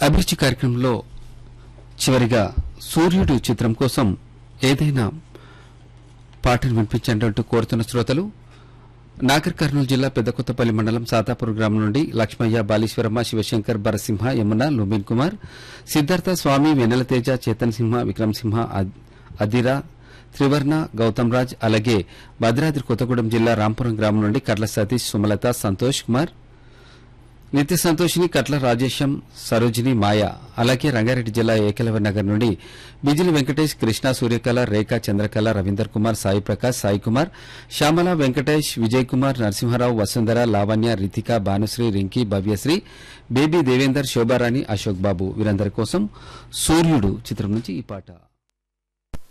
అభిరుచి కార్యక్రమంలో చివరిగా సూర్యుడు చిత్రం కోసం ఏదైనా పాటను వినిపించండి కోరుతున్న శ్రోతలు నాగర్ కర్నూలు జిల్లా పెద్దకొత్తపల్లి మండలం సాతాపూర్ గ్రామం నుండి లక్ష్మయ్య బాలీశ్వరమ్మ శివశంకర్ బరసింహ యమున లుంబిన్ కుమార్ సిద్ధార్థ స్వామి వెన్నెల తేజ చేతన్ సింహ విక్రమ్ సింహ అద్- అదిరా త్రివర్ణ గౌతమ్ రాజ్ అలాగే భద్రాద్రి కొత్తగూడెం జిల్లా రాంపురం గ్రామం నుండి కట్ల సతీష్ సుమలత సంతోష్ కుమార్ నిత్య సంతోషిని కట్ల రాజేశం సరోజిని మాయ అలాగే రంగారెడ్డి జిల్లా ఏకలవ నగర్ నుండి బిజిలి వెంకటేష్ కృష్ణ సూర్యకళ రేఖ చంద్రకళ రవీందర్ కుమార్ సాయి ప్రకాష్ సాయి కుమార్ శ్యామల వెంకటేష్ విజయ్ కుమార్ నరసింహారావు వసుంధర లావణ్య రితిక భానుశ్రీ రింకీ భవ్యశ్రీ బేబీ దేవేందర్ శోభారాణి అశోక్ బాబు వీరందరి కోసం సూర్యుడు చిత్రం నుంచి ఈ పాట